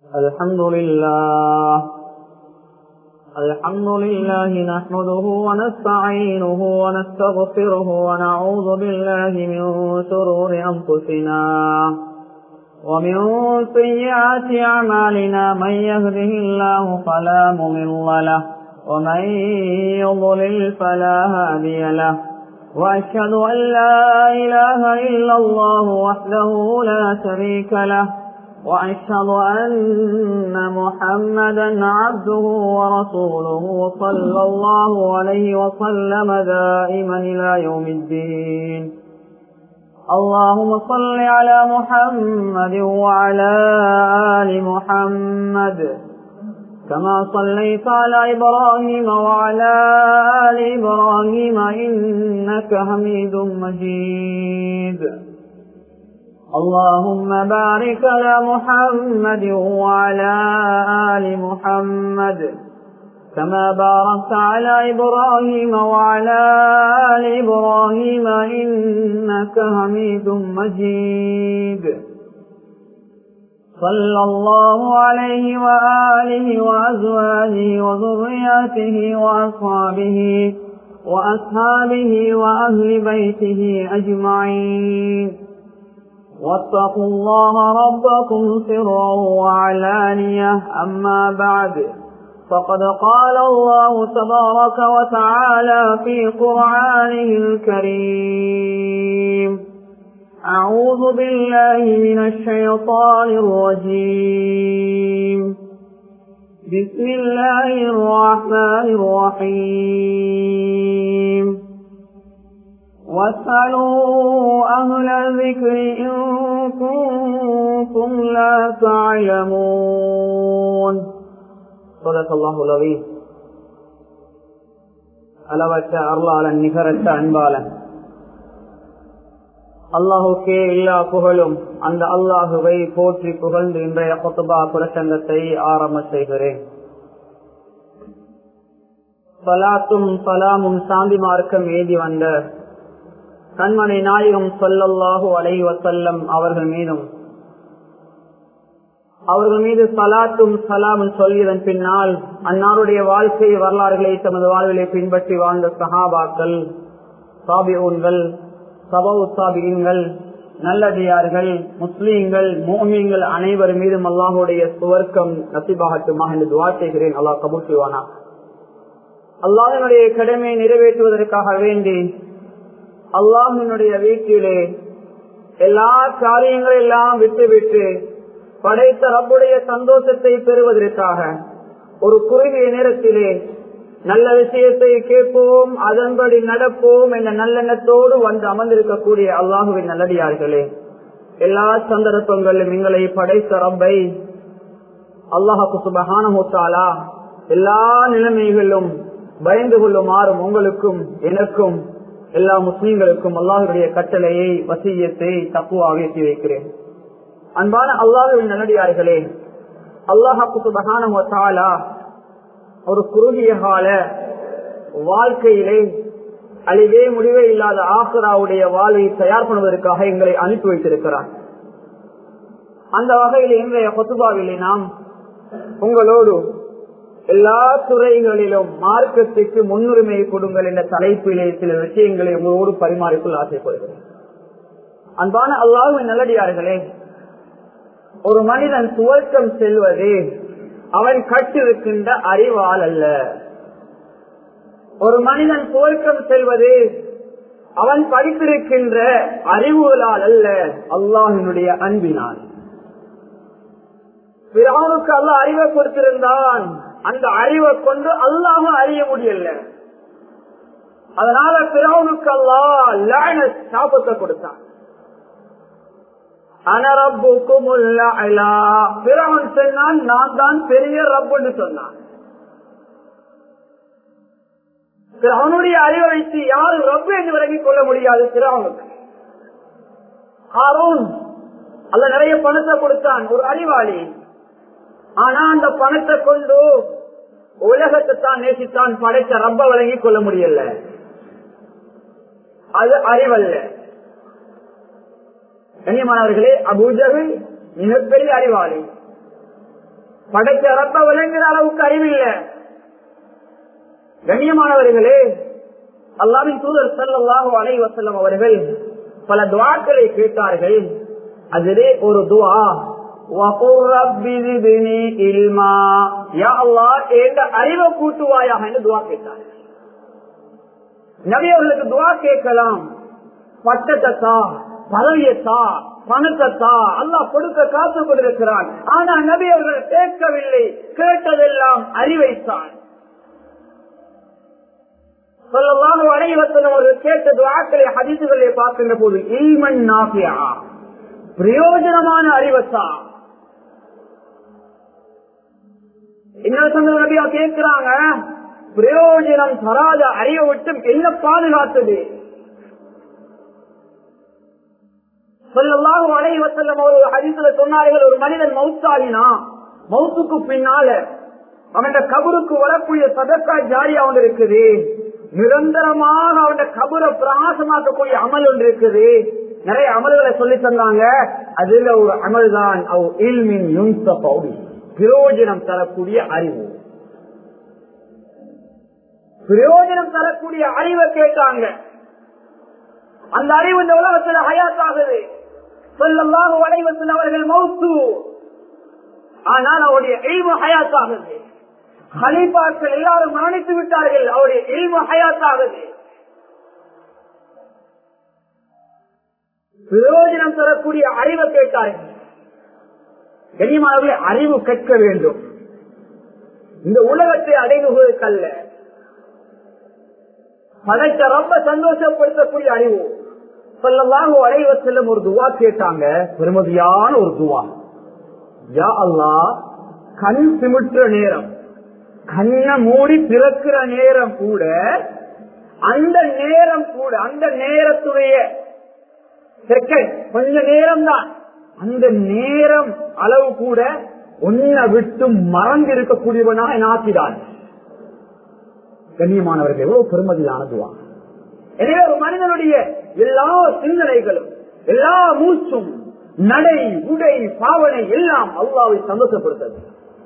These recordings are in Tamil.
الحمد لله الحمد لله نحمده ونستعينه ونستغفره ونعوذ بالله من شرور أنفسنا ومن سيئات أعمالنا من يهده الله فلا مضل له ومن يضلل فلا هادي له وأشهد أن لا إله إلا الله وحده لا شريك له وأشهد أن محمدا عبده ورسوله صلى الله عليه وسلم دائما إلى يوم الدين اللهم صل على محمد وعلى آل محمد كما صليت على إبراهيم وعلى آل إبراهيم إنك حميد مجيد اللهم بارك على محمد وعلى آل محمد كما باركت على إبراهيم وعلى آل إبراهيم إنك حميد مجيد صلى الله عليه وآله وأزواجه وذرياته وأصحابه وأصحابه وأهل بيته أجمعين واتقوا الله ربكم سرا وعلانية أما بعد فقد قال الله تبارك وتعالى في قرآنه الكريم أعوذ بالله من الشيطان الرجيم بسم الله الرحمن الرحيم واسألوا أهل الذكر إن كنتم لا تعلمون صدق الله العظيم அளவற்ற அருளாளன் நிகரற்ற அன்பாளன் அல்லாஹுக்கே எல்லா புகழும் அந்த அல்லாஹுவை போற்றி புகழ்ந்து இன்றைய கொத்துபா பிரசங்கத்தை ஆரம்ப செய்கிறேன் பலாத்தும் பலாமும் சாந்தி மார்க்கம் ஏதி வந்த கண்மனை நாயகம் சொல்லல்லாஹு அலை வசல்லம் அவர்கள் மீதும் அவர்கள் மீது சலாத்தும் சலாமும் சொல்லியதன் பின்னால் அன்னாருடைய வாழ்க்கை வரலாறுகளை தமது வாழ்விலை பின்பற்றி வாழ்ந்த சஹாபாக்கள் சாபியூன்கள் சபவு சாபியங்கள் நல்லடியார்கள் முஸ்லீம்கள் மோமியங்கள் அனைவர் மீதும் அல்லாஹுடைய சுவர்க்கம் நசிபாகட்டுமாக என்று துவா செய்கிறேன் அல்லாஹ் கபூர் செய்வானா அல்லாஹனுடைய கடமையை நிறைவேற்றுவதற்காக வேண்டி அல்லாஹினுடைய வீட்டிலே எல்லா காரியங்களை எல்லாம் விட்டுவிட்டு படைத்த ரப்புடைய சந்தோஷத்தை பெறுவதற்காக ஒரு குறுகிய நேரத்திலே நல்ல விஷயத்தை கேட்போம் அதன்படி நடப்போம் என்ற நல்லெண்ணத்தோடு வந்து அமர்ந்திருக்கக்கூடிய அல்லாஹுவின் நல்லடியார்களே எல்லா சந்தர்ப்பங்களிலும் எங்களை படைத்த ரப்பை அல்லாஹு சுபகானமுத்தாலா எல்லா நிலைமைகளிலும் பயந்து கொள்ளுமாறும் உங்களுக்கும் எனக்கும் எல்லா முஸ்லீம்களுக்கும் அல்லாஹுடைய கட்டளையை வசியத்தை தப்புவாக எட்டி வைக்கிறேன் அன்பான அல்லாஹுவின் நல்லடியார்களே அல்லாஹாக்கு சுபகான ஒரு குறுகிய கால வாழ்க்கையிலே அழிவே முடிவே இல்லாத ஆசராவுடைய வாழ்வை தயார் பண்ணுவதற்காக எங்களை அனுப்பி வைத்திருக்கிறார் அந்த வகையில் இன்றைய கொத்துபாவிலே நாம் உங்களோடு எல்லா துறைகளிலும் மார்க்கத்துக்கு முன்னுரிமை கொடுங்கள் என்ற தலைப்பிலே சில விஷயங்களை உங்களோடு பரிமாறிக்கொள்ள ஆசைப்படுகிறேன் அன்பான அல்லாஹுவின் நல்லடியார்களே ஒரு மனிதன் துவக்கம் செல்வது அவன் கற்றிருக்கின்ற அறிவால் அல்ல ஒரு மனிதன் துவக்கம் செல்வது அவன் படித்திருக்கின்ற அறிவுகளால் அல்ல அல்லாஹினுடைய அன்பினால் பிறவனுக்கு அல்ல அறிவை கொடுத்திருந்தான் அந்த அறிவை கொண்டு அல்லாம அறிய முடியல அதனால பிறவனுக்கு அல்லா லேன சாபத்தை கொடுத்தான் அனரப்புக்கும் பிறவன் சொன்னான் நான் தான் பெரிய ரப்புன்னு சொன்னான் அவனுடைய அறிவை வைத்து யாரும் ரப்பு என்று விலகிக் கொள்ள முடியாது பிறவனுக்கு ஹாரூன் அல்ல நிறைய பணத்தை கொடுத்தான் ஒரு அறிவாளி ஆனா அந்த பணத்தை கொண்டு உலகத்தை தான் நேசித்தான் படைத்த ரப்ப வழங்கிக் கொள்ள முடியல அது அறிவல்ல கண்ணியமானவர்களே அபூஜகு மிகப்பெரிய அறிவாளி படைச்ச ரப்ப விளங்குற அளவுக்கு அறிவில்லை கண்ணியமானவர்களே அல்லாவின் தூதர் செல்லாஹு அலை வசல்லம் அவர்கள் பல துவாக்களை கேட்டார்கள் அதிலே ஒரு துவா அறிவை கூட்டுவாயாக என்று துவா கேட்டார்கள் நபி அவர்களுக்கு துவா கேட்கலாம் பட்டத்தா பதவியத்தா பணத்தத்தா அல்லாஹ் கொடுக்க காத்து கொண்டிருக்கிறான் ஆனா நபி அவர்கள் கேட்கவில்லை கேட்டதெல்லாம் அறிவைத்தான் சொல்லலாம் அனைவசனம் அவர்கள் கேட்ட துவாக்களை ஹதிசுகளை பார்க்கின்ற போது இல்மன் நாபியா பிரயோஜனமான அறிவத்தா இன்னொரு சந்தர்ப்ப நபியா கேட்கிறாங்க பிரயோஜனம் தராத அறிவை விட்டு என்ன பாதுகாத்தது சொல்லலாம் அனைவசல்லம் அவர்கள் ஹதிசுல சொன்னார்கள் ஒரு மனிதன் மவுத்தாகினா மவுத்துக்கு பின்னால அவன் கபருக்கு வரக்கூடிய சதக்கா ஜாரியா ஒன்று இருக்குது நிரந்தரமாக அவன் கபரை பிரகாசமாக்கக்கூடிய அமல் ஒன்று இருக்குது நிறைய அமல்களை சொல்லி தந்தாங்க அதுல ஒரு அமல் தான் பிரயோஜனம் தரக்கூடிய அறிவு பிரயோஜனம் தரக்கூடிய அறிவை கேட்டாங்க அந்த அறிவு இந்த உலகத்தில் ஹயாத்தாகுது சொல்லலாம் வளைவத்தில் அவர்கள் மௌத்து ஆனால் அவருடைய எய்வு ஹயாத்தாகுது ஹலீபாக்கள் எல்லாரும் மரணித்து விட்டார்கள் அவருடைய எய்வு ஹயாத்தாகுது பிரயோஜனம் தரக்கூடிய அறிவை கேட்டார்கள் கனிமாவே அறிவு கற்க வேண்டும் இந்த உலகத்தை அடைவுகளுக்கல்ல படைத்த ரொம்ப சந்தோஷப்படுத்தக்கூடிய அறிவு சொல்லலாம் அடைவ செல்லும் ஒரு துவா கேட்டாங்க பெருமதியான ஒரு துவா யா அல்லா கண் சிமிட்டுற நேரம் கண்ணை மூடி திறக்கிற நேரம் கூட அந்த நேரம் கூட அந்த நேரத்துடைய செகண்ட் கொஞ்ச நேரம் தான் அந்த நேரம் அளவு கூட உன்னை விட்டு மறந்து இருக்கக்கூடியவனாக நாக்கிதான் கண்ணியமானவர்கள் எவ்வளவு பெருமதியானதுவா எனவே ஒரு மனிதனுடைய எல்லா சிந்தனைகளும் எல்லா மூச்சும் நடை உடை பாவனை எல்லாம் அல்லாவை சந்தோஷப்படுத்தது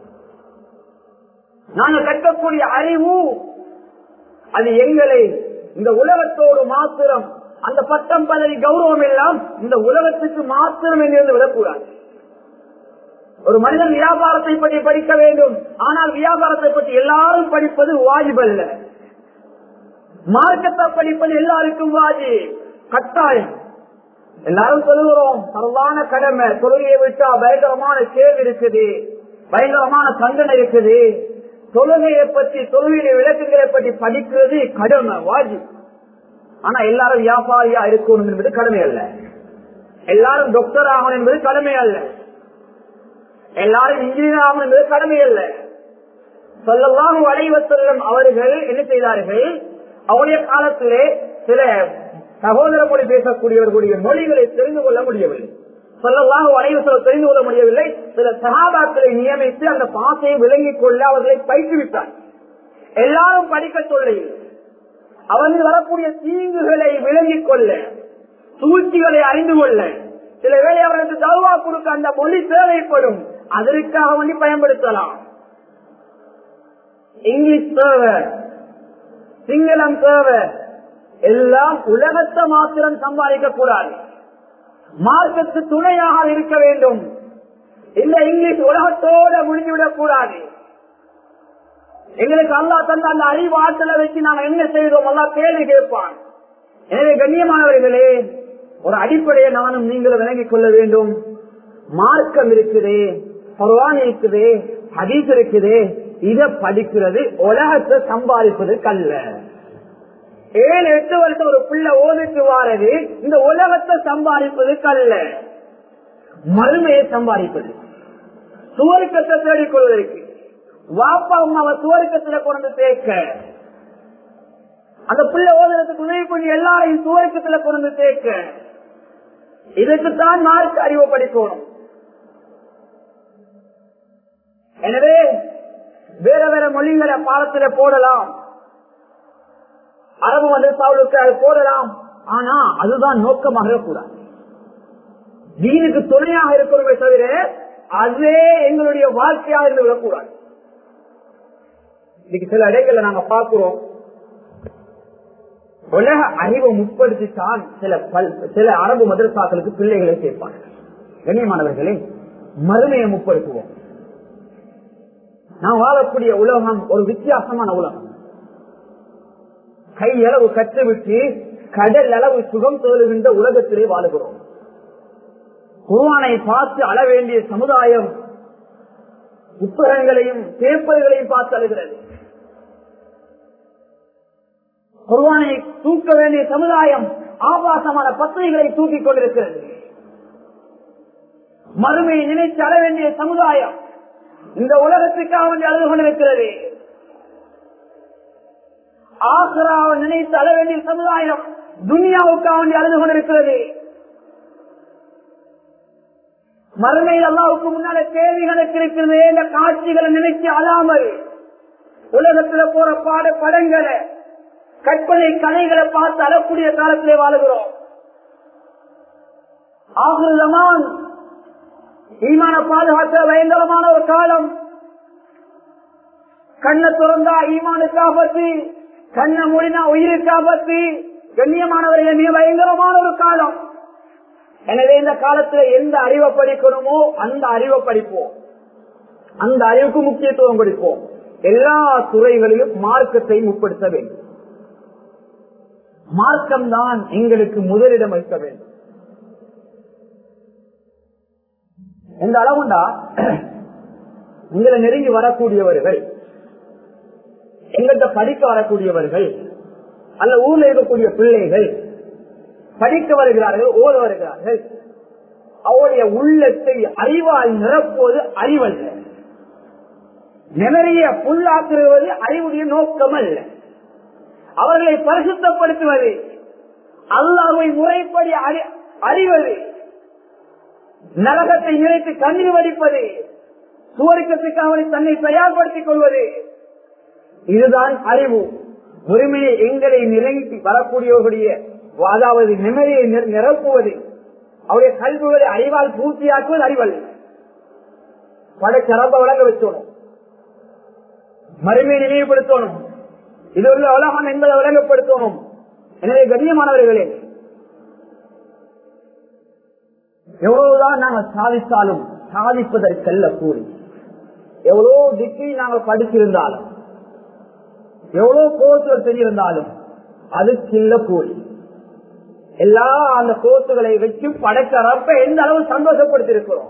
நாங்கள் கற்கக்கூடிய அறிவு அது எங்களை இந்த உலகத்தோடு மாத்திரம் அந்த பட்டம் பதவி கௌரவம் எல்லாம் இந்த உலகத்துக்கு மாத்திரம் என்று விடக்கூடாது ஒரு மனிதன் வியாபாரத்தை பற்றி படிக்க வேண்டும் ஆனால் வியாபாரத்தை பற்றி எல்லாரும் படிப்பது வாஜிபல்ல மார்க்கத்தை படிப்பது எல்லாருக்கும் வாஜி கட்டாயம் எல்லாரும் சொல்லுகிறோம் சர்வான கடமை தொழுகையை விட்டா பயங்கரமான கேள்வி இருக்குது பயங்கரமான தண்டனை இருக்குது தொழுகையை பற்றி தொழுகையில விளக்குகளை பற்றி படிக்கிறது கடமை வாஜி ஆனா எல்லாரும் வியாபாரியா இருக்கணும் என்பது கடமை அல்ல எல்லாரும் டாக்டர் ஆகணும் என்பது கடமை அல்ல எல்லாரும் இன்ஜினியர் ஆகணும் என்பது கடமை அல்ல சொல்லலாம் வளைவ செல்லும் அவர்கள் என்ன செய்தார்கள் அவருடைய காலத்திலே சில சகோதர மொழி பேசக்கூடியவர்களுடைய மொழிகளை தெரிந்து கொள்ள முடியவில்லை சொல்லலாம் வளைவு சொல்ல தெரிந்து கொள்ள முடியவில்லை சில சகாபாக்களை நியமித்து அந்த பாசையை விளங்கிக் கொள்ள அவர்களை பயிற்றுவித்தார் எல்லாரும் படிக்க சொல்லையில் அவர்கள் வரக்கூடிய தீங்குகளை விளங்கிக் கொள்ள சூழ்ச்சிகளை அறிந்து கொள்ள சில வேளை அவர்களுக்கு தவா கொடுக்க அந்த மொழி தேவைப்படும் அதற்காக வேண்டி பயன்படுத்தலாம் இங்கிலீஷ் தேவை சிங்களம் தேவை எல்லாம் உலகத்தை மாத்திரம் சம்பாதிக்க கூடாது மார்க்கத்து துணையாக இருக்க வேண்டும் இந்த இங்கிலீஷ் உலகத்தோட முடிந்துவிடக் கூடாது எங்களுக்கு அல்லா தந்த அந்த அறிவு ஆற்றலை வச்சு நாங்க என்ன செய்தோம் அல்லா கேள்வி கேட்பான் எனவே கண்ணியமானவர்களே ஒரு அடிப்படையை நானும் நீங்களும் விளங்கிக் கொள்ள வேண்டும் மார்க்கம் இருக்குது பருவான் இருக்குது ஹதீஸ் இருக்குது இத படிக்கிறது உலகத்தை சம்பாதிப்பதற்கு அல்ல ஏழு எட்டு வருஷம் ஒரு பிள்ளை ஓதுக்கு வாரது இந்த உலகத்தை சம்பாதிப்பதற்கு அல்ல மறுமையை சம்பாதிப்பது சுவருக்கத்தை தேடிக்கொள்வதற்கு வாப்பா அம்மாவை சுவருக்கத்துல கொண்டு சேர்க்க அந்த பிள்ளை ஓதுறதுக்கு உதவி பண்ணி எல்லாரையும் சுவருக்கத்துல கொண்டு சேர்க்க இதுக்குத்தான் மார்க் அறிவு படிக்கணும் எனவே வேற வேற மொழிகளை பாடத்துல போடலாம் அரபு மதத்தாவுக்கு அது போடலாம் ஆனா அதுதான் நோக்கமாக கூடாது தீனுக்கு துணையாக இருக்கிறோமே தவிர அதே எங்களுடைய வாழ்க்கையா இருந்து விடக்கூடாது இன்னைக்கு சில இடங்கள்ல நாங்க பார்க்கிறோம் உலக அறிவை முற்படுத்தித்தான் சில பல் சில அரபு மதரசாக்களுக்கு பிள்ளைகளை சேர்ப்பாங்க கண்ணியமானவர்களே மறுமையை முற்படுத்துவோம் நாம் வாழக்கூடிய உலகம் ஒரு வித்தியாசமான உலகம் கையளவு கற்றுவிட்டு கடல் அளவு சுகம் தோழுகின்ற உலகத்திலே வாழுகிறோம் குருவானை பார்த்து அள வேண்டிய சமுதாயம் புத்தகங்களையும் பேப்பர்களையும் பார்த்து அழுகிறது குருவானை தூக்க வேண்டிய சமுதாயம் ஆபாசமான பத்திரிகளை தூக்கிக் கொண்டிருக்கிறது மறுமையை நினைத்து அழ வேண்டிய சமுதாயம் இந்த உலகத்துக்காக வேண்டி அழுது கொண்டிருக்கிறது ஆசராவை நினைத்து அழ வேண்டிய சமுதாயம் துனியாவுக்காக வேண்டி அழுது கொண்டிருக்கிறது மறுமையில் அல்லாவுக்கு முன்னால கேள்விகளுக்கு இருக்கிறது இந்த காட்சிகளை நினைச்சு அழாமல் உலகத்துல போற பாட படங்களை கற்பனை கலைகளை பார்த்து அழக்கூடிய காலத்திலே வாழுகிறோம் ஆகுதமான் ஈமான பாதுகாத்த பயங்கரமான ஒரு காலம் கண்ணை திறந்தா ஈமானுக்கு ஆபத்து கண்ணை மூடினா உயிருக்கு ஆபத்து கண்ணியமானவர்கள் மிக பயங்கரமான ஒரு காலம் எனவே இந்த காலத்துல எந்த அறிவை படிக்கணுமோ அந்த அறிவை படிப்போம் அந்த அறிவுக்கு முக்கியத்துவம் கொடுப்போம் எல்லா துறைகளிலும் மார்க்கத்தை முற்படுத்த வேண்டும் மார்க்கம் தான் எங்களுக்கு முதலிடம் வைக்க வேண்டும் எந்த அளவுண்டா உங்களை நெருங்கி வரக்கூடியவர்கள் எங்கள்கிட்ட படிக்க வரக்கூடியவர்கள் அல்ல ஊர்ல இருக்கக்கூடிய பிள்ளைகள் படிக்க வருகிறார்கள் ஓட வருகிறார்கள் அவருடைய உள்ளத்தை அறிவால் நிரப்புவது அறிவல்ல மெமரிய புல்லாக்குவது அறிவுடைய நோக்கம் அல்ல அவர்களை பரிசுத்தப்படுத்துவது அல்லாவை முறைப்படி அறிவது நரகத்தை நினைத்து கண்ணீர் வடிப்பது சுவர்க்கத்துக்காக தன்னை தயார்படுத்திக் கொள்வது இதுதான் அறிவு உரிமையை எங்களை நிறைங்கி வரக்கூடியவர்களுடைய அதாவது நிம்மதியை நிரப்புவது அவருடைய கல்விகளை அறிவால் பூர்த்தியாக்குவது அறிவல்ல படைச்சரம்ப வழங்க வச்சோணும் மறுமையை நினைவுபடுத்தணும் இது உள்ள உலகம் என்பதை விளங்கப்படுத்தணும் எனவே கண்ணியமானவர்களே எவ்வளவுதான் நாங்கள் சாதித்தாலும் சாதிப்பதற்கல்ல கூறி எவ்வளவு டிகிரி நாங்கள் படிச்சிருந்தாலும் எவ்வளவு கோர்ஸுகள் தெரியிருந்தாலும் அதுக்கில்ல கூலி எல்லா அந்த கோர்ஸுகளை வச்சு படைக்கிறப்ப எந்த அளவு சந்தோஷப்படுத்திருக்கிறோம்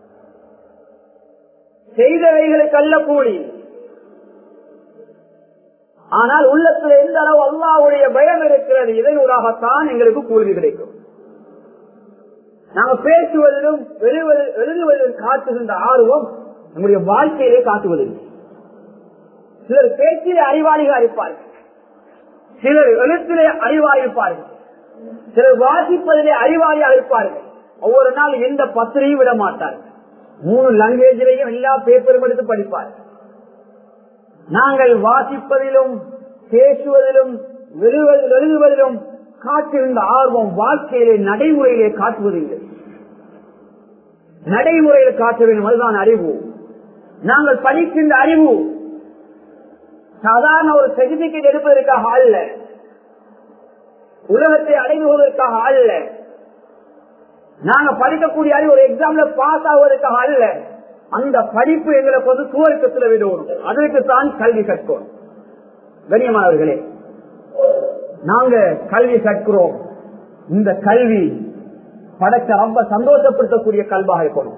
செய்தவைகளுக்கு அல்ல கூலி ஆனால் உள்ளத்துல எந்த அளவு அல்லாவுடைய பயம் இருக்கிறது இதனூடாகத்தான் எங்களுக்கு கூலி கிடைக்கும் நாங்க பேசுவதிலும் எழுதுவதிலும் காட்டுகின்ற ஆர்வம் நம்முடைய வாழ்க்கையிலே காட்டுவதில்லை சிலர் பேச்சிலே அறிவாளிகள் இருப்பார்கள் சிலர் எழுத்திலே அறிவாளி இருப்பார்கள் சிலர் வாசிப்பதிலே அறிவாளியாக இருப்பார்கள் ஒவ்வொரு நாள் எந்த பத்திரையும் விட மாட்டார்கள் மூணு லாங்குவேஜிலையும் எல்லா பேப்பரும் எடுத்து படிப்பார்கள் நாங்கள் வாசிப்பதிலும் பேசுவதிலும் எழுதுவதிலும் காட்டிருந்த ஆர்வம் வாழ்க்கையிலே நடைமுறையிலே காட்டுவதில்லை நடைமுறையில் காட்ட வேண்டும் அதுதான் அறிவு நாங்கள் படிக்கின்ற அறிவு சாதாரண ஒரு சர்டிபிகேட் எடுப்பதற்காக அல்ல உலகத்தை அடைந்து கொள்வதற்காக அல்ல நாங்க படிக்கக்கூடிய அறிவு ஒரு எக்ஸாம்ல பாஸ் ஆவதற்காக அல்ல அந்த படிப்பு எங்களை வந்து சுவர்க்கத்தில் விடுவோம் அதற்கு தான் கல்வி கற்கோம் கண்ணியமானவர்களே நாங்க கல்வி கற்கிறோம் இந்த கல்வி படைக்க ரொம்ப சந்தோஷப்படுத்தக்கூடிய கல்வாக இருக்கணும்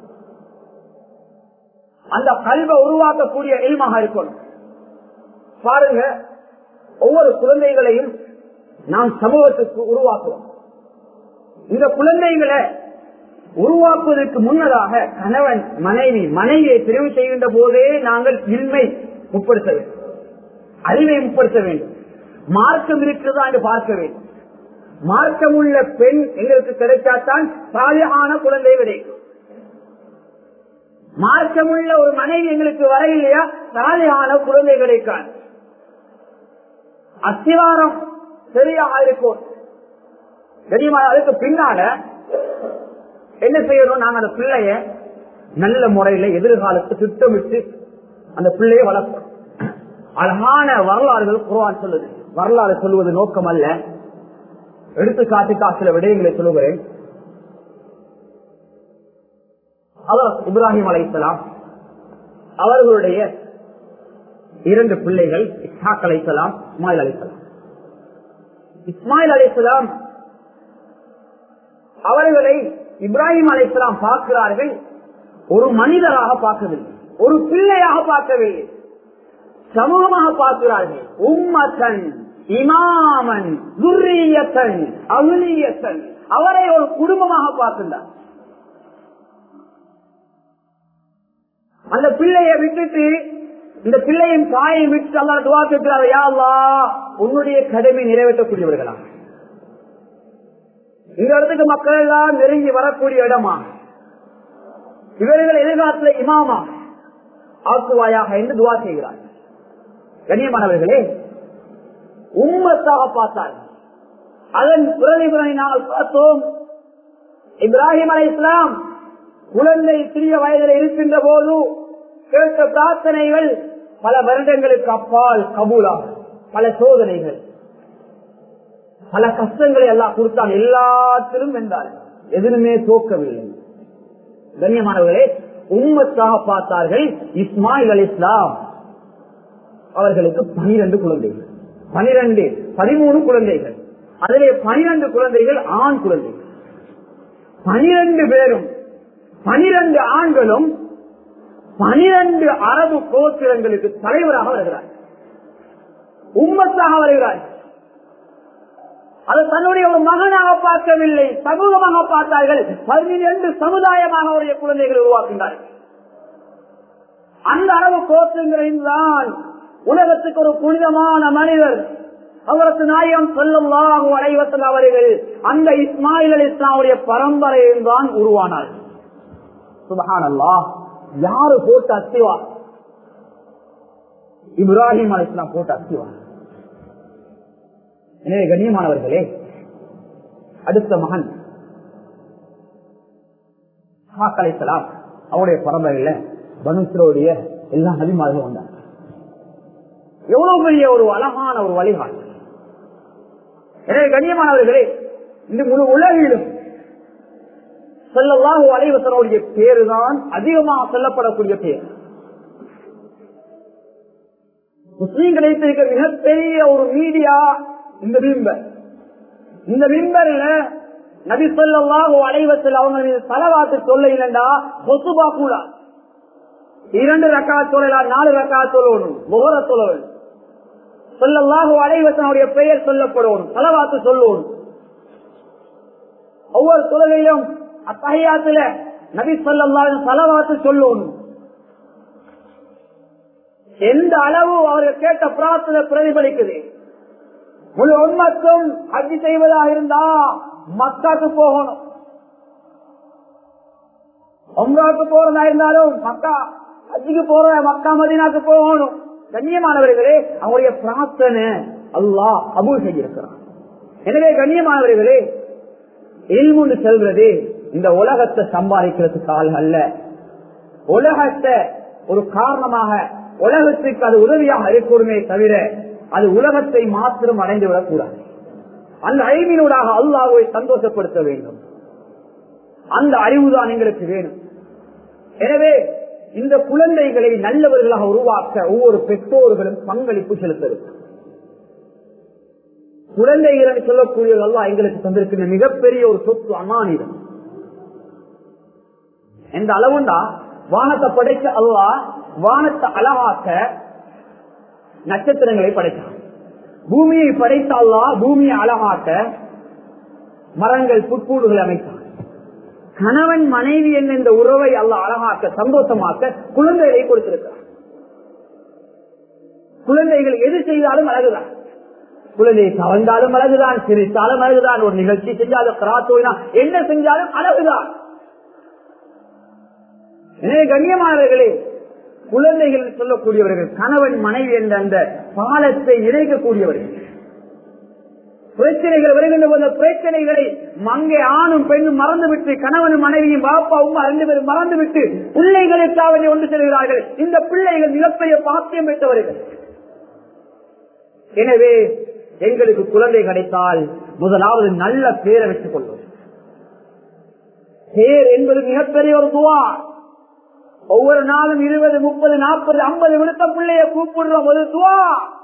அந்த கல்வை உருவாக்கக்கூடிய எல்மாக இருக்கணும் பாருங்க ஒவ்வொரு குழந்தைகளையும் நாம் சமூகத்துக்கு உருவாக்குறோம் இந்த குழந்தைகளை உருவாக்குவதற்கு முன்னதாக கணவன் மனைவி மனைவியை தெரிவு செய்கின்ற போதே நாங்கள் இன்மை முற்படுத்த வேண்டும் அறிவை முற்படுத்த வேண்டும் மார்க்கம் இருக்கிறதா என்று பார்க்க வேண்டும் மார்க்கம் உள்ள பெண் எங்களுக்கு கிடைச்சாத்தான் சாலியான குழந்தை கிடைக்கும் மார்க்கமுள்ள ஒரு மனைவி எங்களுக்கு வர இல்லையா சாலியான குழந்தை கிடைக்காது அஸ்திவாரம் சரியாக இருக்கும் தெரியுமா அதுக்கு பின்னால என்ன செய்யணும் நாங்க அந்த பிள்ளைய நல்ல முறையில எதிர்காலத்தை திட்டமிட்டு அந்த பிள்ளையை வளர்க்கும் அழகான வரலாறுகள் குர்ஆன் சொல்லுது வரலாறு சொல்லுவது நோக்கம் அல்ல எடுத்துக்காட்டுக்கா சில விடயங்களை சொல்லுகிறேன் அவர் இப்ராஹிம் அலைசலாம் அவர்களுடைய இரண்டு பிள்ளைகள் இஸ்ஹாக் அலைசலாம் இஸ்மாயில் அலைசலாம் இஸ்மாயில் அலைசலாம் அவர்களை இப்ராஹிம் அலைசலாம் பார்க்கிறார்கள் ஒரு மனிதராக பார்க்கவில்லை ஒரு பிள்ளையாக பார்க்கவில்லை சமூகமாக பார்க்கிறார்கள் உம்மத்தன் இமாமன் துர்ரியத்தன் அவுலியத்தன் அவரை ஒரு குடும்பமாக பார்க்கின்றார் அந்த பிள்ளையை விட்டுட்டு இந்த பிள்ளையின் தாயை விட்டு அல்லா துவா கேட்கிறார் யா அல்லாஹ் உன்னுடைய கடமை நிறைவேற்றக்கூடியவர்களா இந்த இடத்துக்கு மக்கள் எல்லாம் நெருங்கி வரக்கூடிய இடமா இவர்கள் எதிர்காலத்தில் இமாமா ஆக்குவாயாக என்று துவா செய்கிறார் கண்ணியமானவர்களே உம்மத்தாக பார்த்தார் அதன் பிரதிபலனை நாங்கள் பார்த்தோம் இப்ராஹிம் அலை இஸ்லாம் குழந்தை சிறிய வயதில் இருக்கின்ற போது கேட்ட பிரார்த்தனைகள் பல வருடங்களுக்கு அப்பால் கபூலாகும் பல சோதனைகள் பல கஷ்டங்களை எல்லாம் கொடுத்தான் எல்லாத்திலும் வென்றார் எதிலுமே தோக்கவில்லை கண்ணியமானவர்களே உம்மத்தாக பார்த்தார்கள் இஸ்மாயில் அலி இஸ்லாம் அவர்களுக்கு பனிரெண்டு குழந்தைகள் பனிரெண்டு பதிமூணு குழந்தைகள் அதிலே பனிரெண்டு குழந்தைகள் ஆண் குழந்தைகள் பனிரெண்டு பேரும் பனிரெண்டு ஆண்களும் பனிரெண்டு அரபு கோத்திரங்களுக்கு தலைவராக வருகிறார் உம்மத்தாக வருகிறார் அது தன்னுடைய ஒரு மகனாக பார்க்கவில்லை சமூகமாக பார்த்தார்கள் பதினெண்டு சமுதாயமாக அவருடைய குழந்தைகளை உருவாக்கின்றார்கள் அந்த அளவு கோத்திரங்களில் தான் உலகத்துக்கு ஒரு புனிதமான மனிதர் அவரது நாயம் சொல்லும் அலைவசல் அவர்கள் அந்த இஸ்மாயில் அலி இஸ்லாமுடைய பரம்பரையில் தான் உருவானார் சுபஹானல்லா யாரு போட்டு அத்திவா இப்ராஹிம் அலி இஸ்லாம் போட்டு அத்திவா எனவே கண்ணியமானவர்களே அடுத்த மகன் அலைசலாம் அவருடைய பரம்பரையில பனுசரோடைய எல்லா நபிமார்களும் வந்தார் எவ்வளவு பெரிய ஒரு அழகான ஒரு வழிகாட்டு எனவே கண்ணியமானவர்களே இந்த முழு உலகிலும் சொல்லலாம் அலைவசனுடைய பேருதான் அதிகமாக சொல்லப்படக்கூடிய பேர் முஸ்லீம்களை இருக்க மிகப்பெரிய ஒரு மீடியா இந்த விம்பர் இந்த விம்பர்ல நபி சொல்லாஹு அலைவசல் அவங்க மீது செலவாத்து சொல்ல இல்லைண்டா கொசுபா கூட இரண்டு ரக்கா சொல்லலாம் நாலு ரக்கா சொல்லணும் முகர சொல்லணும் சொல்லல்லாஹு அலைவசனுடைய பெயர் சொல்லப்படணும் செலவாத்து சொல்லணும் ஒவ்வொரு தொழுகையிலும் அத்தகையாத்துல நபி சொல்லல்லாஹு செலவாத்து சொல்லணும் எந்த அளவு அவர்கள் கேட்ட பிரார்த்தனை பிரதிபலிக்குது முழு உண்மக்கும் ஹஜ் செய்வதாக இருந்தா மக்காக்கு போகணும் ஒன்றாக்கு போறதா இருந்தாலும் மக்கா ஹஜ்ஜுக்கு போற மக்கா மதினாக்கு போகணும் கண்ணியமானவர்களே அவருடைய பிரார்த்தனை அல்லாஹ் அபூல் செய்திருக்கிறான் எனவே கண்ணியமானவர்களே எல்முண்டு செல்வது இந்த உலகத்தை சம்பாதிக்கிறதுக்காக அல்ல உலகத்தை ஒரு காரணமாக உலகத்துக்கு அது உதவியாக இருக்கணுமே தவிர அது உலகத்தை மாத்திரம் அடைந்து விடக்கூடாது அந்த அறிவினூடாக அல்லாஹை சந்தோஷப்படுத்த வேண்டும் அந்த அறிவுதான் எங்களுக்கு வேணும் எனவே இந்த குழந்தைகளை நல்லவர்களாக உருவாக்க ஒவ்வொரு பெற்றோர்களும் பங்களிப்பு செலுத்த வேண்டும் குழந்தைகளை சொல்லக்கூடியதெல்லாம் எங்களுக்கு தந்திருக்கின்ற மிகப்பெரிய ஒரு சொத்து அமானிடம் எந்த அளவுண்டா வானத்தை படைக்க அல்லா வானத்தை அழகாக்க நட்சத்திரங்களை படைத்தான் பூமியை படைத்த அல்லா பூமியை அழகாக்க மரங்கள் புட்கூடுகளை அமைத்தான் கணவன் மனைவி என்ற இந்த உறவை அல்ல அழகாக்க சந்தோஷமாக்க குழந்தைகளை கொடுத்திருக்கிறார் குழந்தைகள் எது செய்தாலும் அழகுதான் குழந்தையை கவர்ந்தாலும் அழகுதான் சிரித்தாலும் அழகுதான் ஒரு நிகழ்ச்சி செஞ்சாலும் கிராத்தோனா என்ன செஞ்சாலும் அழகுதான் எனவே கண்ணியமானவர்களே குழந்தைகள் சொல்லக்கூடியவர்கள் கணவன் மனைவி என்ற அந்த பாலத்தை இணைக்கக்கூடியவர்கள் பிரச்சனைகள் வருகின்ற போது பிரச்சனைகளை மங்கை ஆணும் பெண்ணும் மறந்துவிட்டு கணவனும் மனைவியும் பாப்பாவும் அறிந்து பேரும் மறந்துவிட்டு பிள்ளைகளுக்காக ஒன்று செல்கிறார்கள் இந்த பிள்ளைகள் மிகப்பெரிய பாக்கியம் பெற்றவர்கள் எனவே எங்களுக்கு குழந்தை கிடைத்தால் முதலாவது நல்ல பேரை வச்சுக் கொள்வோம் பேர் என்பது மிகப்பெரிய ஒரு துவா ஒவ்வொரு நாளும் இருபது முப்பது நாற்பது ஐம்பது விழுத்த பிள்ளைய கூப்பிடுறோம் ஒரு துவா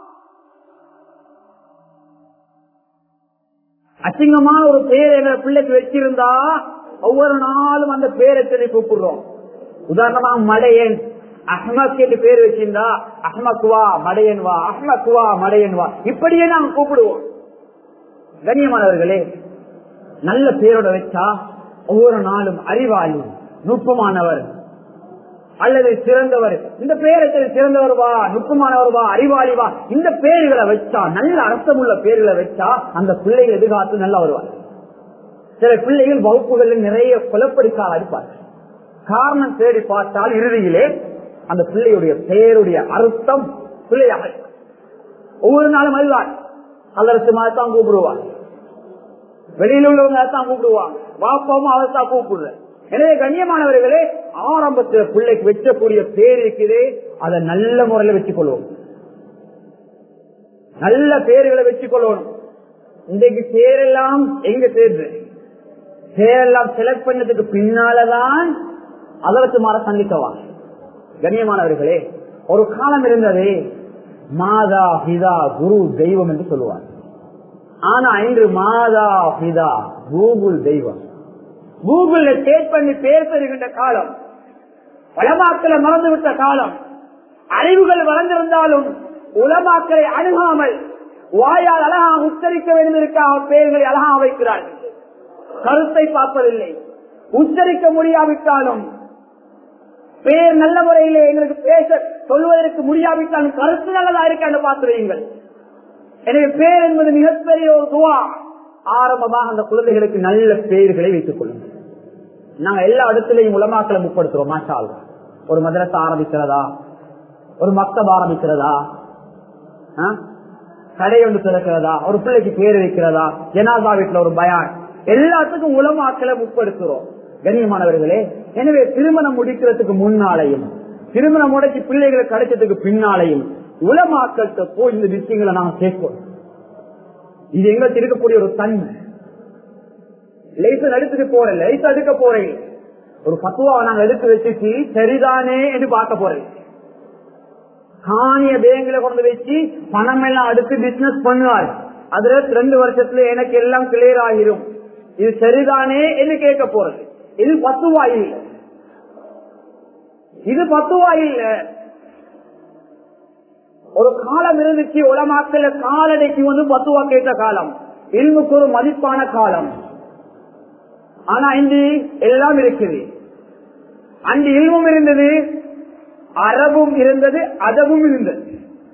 அசிங்கமான ஒரு பெயர் எங்க பிள்ளைக்கு வச்சிருந்தா ஒவ்வொரு நாளும் அந்த பேரை சொல்லி கூப்பிடுறோம் உதாரணமா மடையன் அஹ்மத் என்று பேர் வச்சிருந்தா அஹ்மத் வா மடையன் வா அஹ்மத் வா மடையன் வா இப்படியே நாங்க கூப்பிடுவோம் கண்ணியமானவர்களே நல்ல பேரோட வச்சா ஒவ்வொரு நாளும் அறிவாளி நுட்பமானவர் அல்லது சிறந்தவர் இந்த பேரை சிறந்தவர் வா நுட்பமானவர் வா அறிவாளி வா இந்த பேர்களை வச்சா நல்ல அர்த்தமுள்ள பேர்களை வச்சா அந்த பிள்ளைகள் எதிர்காலத்தில் நல்லா வருவார் சில பிள்ளைகள் வகுப்புகளில் நிறைய குலப்படிக்கால் அடிப்பார்கள் காரணம் தேடி பார்த்தால் இறுதியிலே அந்த பிள்ளையுடைய பெயருடைய அர்த்தம் பிள்ளையாக ஒவ்வொரு நாளும் அறிவார் அல்லரசு தான் கூப்பிடுவார் வெளியில் உள்ளவங்க தான் கூப்பிடுவாங்க வாப்பாவும் அவர் தான் கூப்பிடுற எனவே கண்ணியமானவர்களே ஆரம்பத்தில் பிள்ளைக்கு வச்சக்கூடிய பேர் இருக்குதே அதை நல்ல முறையில் வச்சுக் கொள்வோம் நல்ல பேர்களை வச்சுக் கொள்ளணும் இன்றைக்கு பேரெல்லாம் எங்க தேர்வு பேரெல்லாம் செலக்ட் பண்ணதுக்கு பின்னாலதான் அதை வச்சு மாற சந்திக்கவா கண்ணியமானவர்களே ஒரு காலம் இருந்தது மாதா பிதா குரு தெய்வம் என்று சொல்லுவார் ஆனா இன்று மாதா பிதா கூகுள் தெய்வம் கூகுள்ல டேட் பண்ணி பேர் பெறுகின்ற காலம் உலமாக்களை மறந்துவிட்ட காலம் அறிவுகள் வளர்ந்திருந்தாலும் உலமாக்களை அணுகாமல் வாயால் அழகா உச்சரிக்க வேண்டியதற்காக பெயர்களை அழகா வைக்கிறார்கள் கருத்தை பார்ப்பதில்லை உச்சரிக்க முடியாவிட்டாலும் பேர் நல்ல முறையிலே எங்களுக்கு பேச சொல்வதற்கு முடியாவிட்டாலும் கருத்து நல்லதா இருக்கான்னு பார்த்துருவீங்கள் எனவே பேர் என்பது மிகப்பெரிய ஒரு துவா ஆரம்பமாக அந்த குழந்தைகளுக்கு நல்ல பெயர்களை வைத்துக் கொள்ளுங்கள் நாங்க எல்லா இடத்திலையும் உலமாக்களை முற்படுத்துறோம் மாஷால் ஒரு மதரசா ஆரம்பிக்கிறதா ஒரு மக்தப் ஆரம்பிக்கிறதா கடை ஒன்று திறக்கிறதா ஒரு பிள்ளைக்கு பேர் வைக்கிறதா ஜனாதா வீட்டுல ஒரு பயான் எல்லாத்துக்கும் உலமாக்களை முற்படுத்துறோம் கண்ணியமானவர்களே எனவே திருமணம் முடிக்கிறதுக்கு முன்னாலையும் திருமணம் முடக்கி பிள்ளைகளை கிடைச்சதுக்கு பின்னாலையும் உலமாக்கள்கிட்ட போய் இந்த விஷயங்களை நாம கேட்போம் இது எங்களுக்கு இருக்கக்கூடிய ஒரு தன்மை லைசன்ஸ் எடுத்துட்டு போறேன் லைசன்ஸ் எடுக்க போறேன் ஒரு பத்துவாவை நாங்க எடுத்து வச்சுட்டு சரிதானே என்று பார்க்க போறேன் காணிய பேங்க்ல கொண்டு வச்சு பணம் எல்லாம் அடுத்து பிசினஸ் பண்ணுவார் அதுல ரெண்டு வருஷத்துல எனக்கு எல்லாம் கிளியர் ஆகிரும் இது சரிதானே என்று கேட்க போறது இது பத்துவா இல்ல இது பத்துவா இல்ல ஒரு காலம் இருந்துச்சு உலமாக்கல காலடைக்கு வந்து பத்துவா கேட்ட காலம் இல்முக்கு ஒரு மதிப்பான காலம் ஆனா இன்று எல்லாம் இருக்குது அன்று இல்மும் இருந்தது அரபும் இருந்தது அதவும் இருந்தது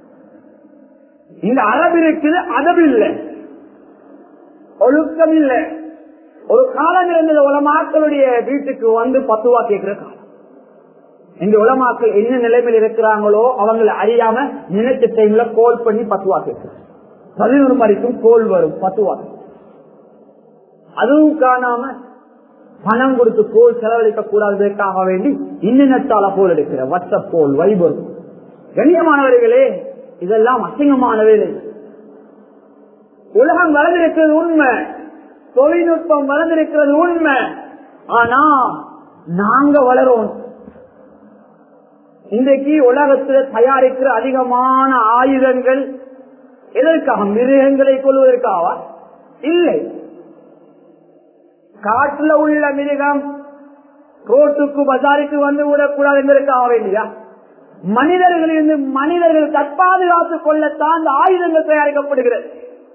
இந்த அரபு இருக்குது அதவு இல்லை ஒழுக்கம் இல்லை ஒரு காலம் இருந்தது உலமாக்களுடைய வீட்டுக்கு வந்து பத்துவா கேட்கிற காலம் இந்த உலமாக்கள் என்ன நிலைமையில் இருக்கிறாங்களோ அவங்களை அறியாம நினைச்ச டைம்ல கோல் பண்ணி பத்துவா கேட்கிறாங்க பதினொரு மணிக்கும் கோல் வரும் பத்துவா அதுவும் காணாம பணம் கொடுத்து கோல் செலவழிக்க கூடாததற்காக வேண்டி இன்னினத்தால கோல் எடுக்கிற வாட்ஸ்அப் கோல் வைபர் கண்ணியமானவர்களே இதெல்லாம் அசிங்கமான வேலை உலகம் வளர்ந்திருக்கிறது உண்மை தொழில்நுட்பம் வளர்ந்திருக்கிறது உண்மை ஆனா நாங்க வளரோம் இன்றைக்கு உலகத்தில் தயாரிக்கிற அதிகமான ஆயுதங்கள் எதற்காக மிருகங்களை கொள்வதற்காக இல்லை காட்டுல உள்ள மிருகம் ரோட்டுக்கு பஜாருக்கு வந்து விடக்கூடாது என்பதற்காக வேண்டியா மனிதர்களிலிருந்து மனிதர்கள் தற்பாதுகாத்துக் கொள்ளத்தான் அந்த ஆயுதங்கள் தயாரிக்கப்படுகிறது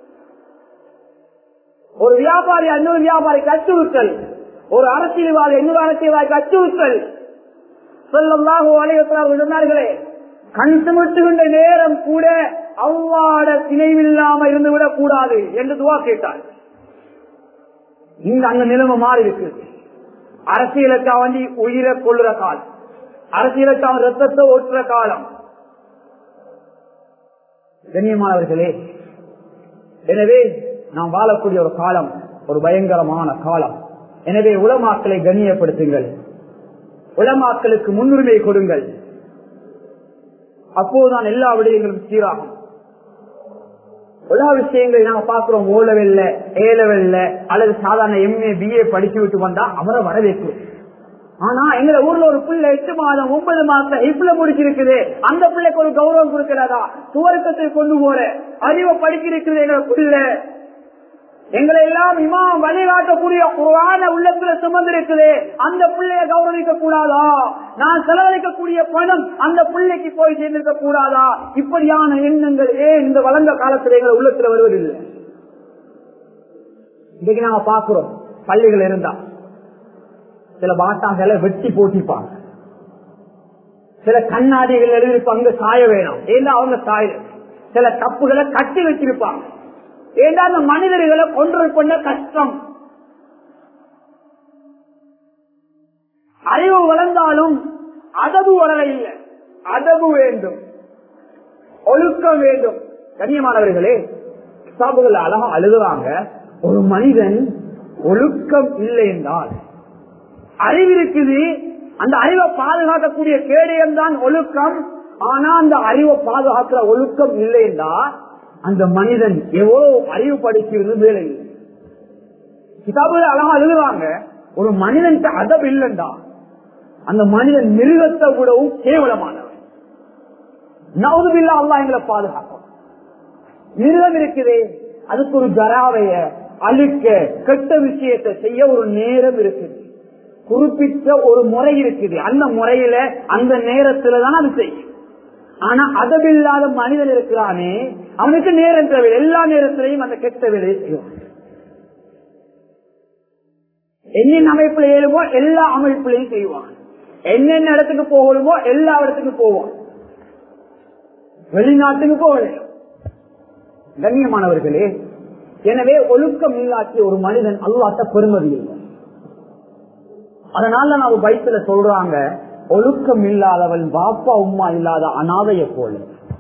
ஒரு வியாபாரி இன்னொரு வியாபாரி அச்சுறுத்தல் ஒரு அரசியல்வாதி இன்னொரு அரசியல்வாதிக்கு அச்சுறுத்தல் சொல்லமாக சொன்னார்களே கண் சுமட்டுகின்ற நேரம் கூட அவ்வாட திணைவில்லாம இருந்துவிடக் கூடாது என்று துவா கேட்டார் இந்த அங்க நிலைமை மாறி இருக்கு அரசியலுக்கா வந்து உயிரை கொள்ளுற காலம் அரசியலுக்கா ரத்தத்தை ஓட்டுற காலம் கண்ணியமானவர்களே எனவே நாம் வாழக்கூடிய ஒரு காலம் ஒரு பயங்கரமான காலம் எனவே உலமாக்களை கண்ணியப்படுத்துங்கள் உலமாக்களுக்கு முன்னுரிமை கொடுங்கள் அப்போதுதான் எல்லா விடயங்களும் சீராகும் எல்லா விஷயங்களை நாங்க பாக்குறோம் ஓ லெவல்ல ஏ லெவல்ல அல்லது சாதாரண எம்ஏ பிஏ படிச்சு விட்டு வந்தா அவரை வரவேற்கும் ஆனா எங்க ஊர்ல ஒரு பிள்ளை எட்டு மாதம் ஒன்பது மாசம் இப்பல முடிச்சிருக்குது அந்த பிள்ளைக்கு ஒரு கௌரவம் கொடுக்கிறதா துவர்க்கத்தை கொண்டு போற அறிவை படிச்சிருக்குது எங்க பிள்ளை எங்களை எல்லாம் இமாம் வழிகாட்டக்கூடிய குரான உள்ளத்துல சுமந்திருக்குது அந்த பிள்ளைய கௌரவிக்க கூடாதா நான் செலவழிக்கக்கூடிய பணம் அந்த பிள்ளைக்கு போய் சேர்ந்திருக்க கூடாதா இப்படியான எண்ணங்கள் ஏன் இந்த வளர்ந்த காலத்துல எங்களை உள்ளத்துல வருவதில்லை இன்னைக்கு நாங்க பாக்குறோம் பள்ளிகள் இருந்தா சில பாட்டாங்களை வெட்டி போட்டிப்பாங்க சில கண்ணாடிகள் எழுதிருப்பாங்க சாய வேணும் ஏன்னா அவங்க சாய சில தப்புகளை கட்டி வச்சிருப்பாங்க ஏன்னா அந்த மனிதர்களை கொன்று கொண்ட கஷ்டம் அறிவு வளர்ந்தாலும் அதவு வளர இல்லை அதவு வேண்டும் ஒழுக்கம் வேண்டும் கண்ணியமானவர்களே கிதாபுகள் அழகா அழுகுறாங்க ஒரு மனிதன் ஒழுக்கம் இல்லை என்றால் அறிவு இருக்குது அந்த அறிவை பாதுகாக்கக்கூடிய கேடயம் தான் ஒழுக்கம் ஆனா அந்த அறிவை பாதுகாக்கிற ஒழுக்கம் இல்லை என்றால் அந்த மனிதன் எவ்வளவு அறிவு படிக்கிறது வேலை இல்லை கிதாபுகள் அழகா எழுதுவாங்க ஒரு மனிதன் அதவு இல்லைண்டா அந்த மனிதன் மிருகத்தை விடவும் கேவலமானவன் நவுதுபில்லா அல்லா எங்களை பாதுகாக்கும் மிருகம் இருக்குது அதுக்கு ஒரு ஜராவைய அழுக்க கெட்ட விஷயத்தை செய்ய ஒரு நேரம் இருக்குது குறிப்பிட்ட ஒரு முறை இருக்குது அந்த முறையில அந்த நேரத்துல தான் அது செய்யும் ஆனா அதவில்லாத மனிதன் இருக்கிறானே அவனுக்கு நேரம் தேவை எல்லா நேரத்திலையும் அந்த கெட்ட வேலையை செய்வான் என்னென்ன அமைப்புல ஏழுமோ எல்லா அமைப்புலையும் செய்வான் என்னென்ன இடத்துக்கு போகணுமோ எல்லா இடத்துக்கு போவான் வெளிநாட்டுக்கு போகல கண்ணியமானவர்களே எனவே ஒழுக்கம் இல்லாட்டிய ஒரு மனிதன் அல்லாட்ட பெருமதி இல்லை அதனால நான் பைத்துல சொல்றாங்க ஒழுக்கம் இல்லாதவன் பாப்பா உமா இல்லாத அனாதைய போல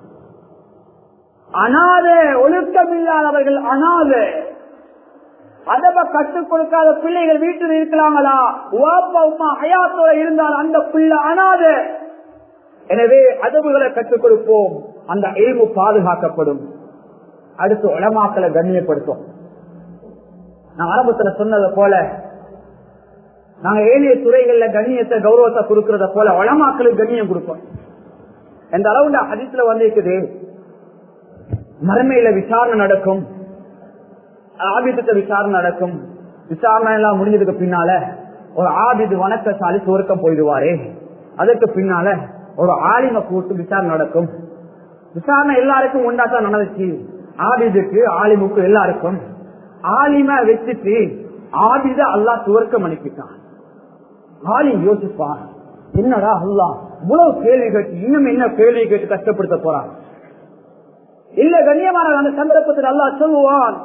அனாத ஒழுக்கம் இல்லாதவர்கள் அனாத அதப கற்றுக் கொடுக்காத பிள்ளைகள் வீட்டில் இருக்கலாங்களா வாப்பா உமா ஹயாத்தோட இருந்தால் அந்த பிள்ளை அனாத எனவே அதவுகளை கற்றுக் கொடுப்போம் அந்த எல்மு பாதுகாக்கப்படும் அடுத்து உளமாக்களை கண்ணியப்படுத்தும் நான் ஆரம்பத்துல சொன்னதை போல நாங்க ஏழைய துறைகள்ல கண்ணியத்தை கௌரவத்தை கொடுக்கறத போல வளமாக்களுக்கு கண்ணியம் கொடுப்போம் எந்த அளவுல ஹதித்துல வந்திருக்குது மறுமையில விசாரணை நடக்கும் ஆபிதத்தை விசாரணை நடக்கும் விசாரணை எல்லாம் முடிஞ்சதுக்கு பின்னால ஒரு ஆபிது வணக்கசாலி சுவர்க்கம் போயிடுவாரே அதுக்கு பின்னால ஒரு ஆலிம கூட்டு விசாரணை நடக்கும் விசாரணை எல்லாருக்கும் உண்டாத்தான் நடந்துச்சு ஆபிதுக்கு ஆலிமுக்கு எல்லாருக்கும் ஆலிம வச்சுட்டு ஆபித அல்லா சுவர்க்கம் அனுப்பிட்டான் ஆலிம் யோசிப்பான் என்னடா அல்லா இவ்வளவு கேள்வி கேட்டு இன்னும் என்ன கேள்வி கேட்டு கஷ்டப்படுத்த போறான் இல்ல கண்ணியமான அந்த சந்தர்ப்பத்தில் அல்லா சொல்லுவான்